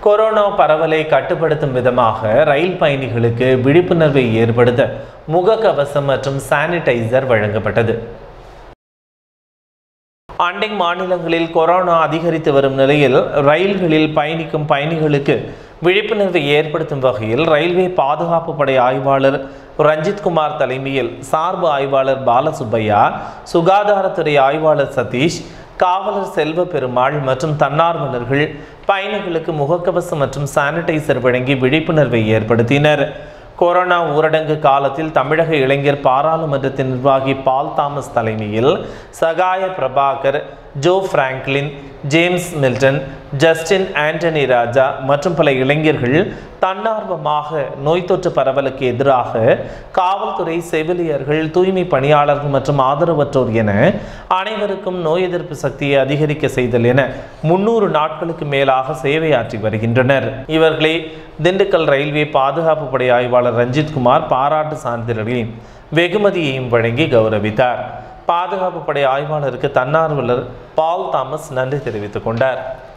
corona பரவலை கட்டுப்படுத்தும் விதமாக ரயில் பயணிகளுக்கு விழிப்புணர்வை ஏற்படுத்த முகக்கவசம் மற்றும் சானிடைசர் வழங்கப்பட்டது அண்டை மாநிலங்களில் கொரோனா அதிகரித்து வரும் நிலையில் ரயில்களில் பயணிக்கும் பயணிகளுக்கு விழிப்புணர்வை ஏற்படுத்தும் வகையில் ரயில்வே பாதுகாப்பு படை ஆய்வாளர் ரஞ்சித் குமார் தலைமையில் சார்பு ஆய்வாளர் பாலசுப்பையா சுகாதாரத்துறை ஆய்வாளர் சதீஷ் காவலர் செல்வ பெருமாள் மற்றும் தன்னார்வலர்கள் பயணிகளுக்கு முகக்கவசம் மற்றும் சானிடைசர் வழங்கி விழிப்புணர்வை ஏற்படுத்தினர் கொரோனா ஊரடங்கு காலத்தில் தமிழக இளைஞர் பாராளுமன்றத்தின் நிர்வாகி பால் தாமஸ் தலைமையில் Sahaya Prabhakar Jo Franklin James Milton Justin Antony Raja மற்றும் பல இளைஞர்கள் தன்னார்வமாக நோய் தொற்று பரவலுக்கு எதிராக காவல்துறை செவிலியர்கள் தூய்மை பணியாளர்கள் மற்றும் ஆதரவற்றோர் என அனைவருக்கும் நோய் எதிர்ப்பு சக்தியை அதிகரிக்க செய்தல் என முன்னூறு நாட்களுக்கு மேலாக சேவையாற்றி வருகின்றனர் இவர்களை திண்டுக்கல் ரயில்வே பாதுகாப்பு படை ஆய்வாளர் ரஞ்சித் குமார் பாராட்டு சான்றிதழையும் வெகுமதியையும் வழங்கி கௌரவித்தார் பாதுகாப்பு படை ஆய்வாளருக்கு தன்னார்வலர் பால் தாமஸ் நன்றி தெரிவித்துக் கொண்டார்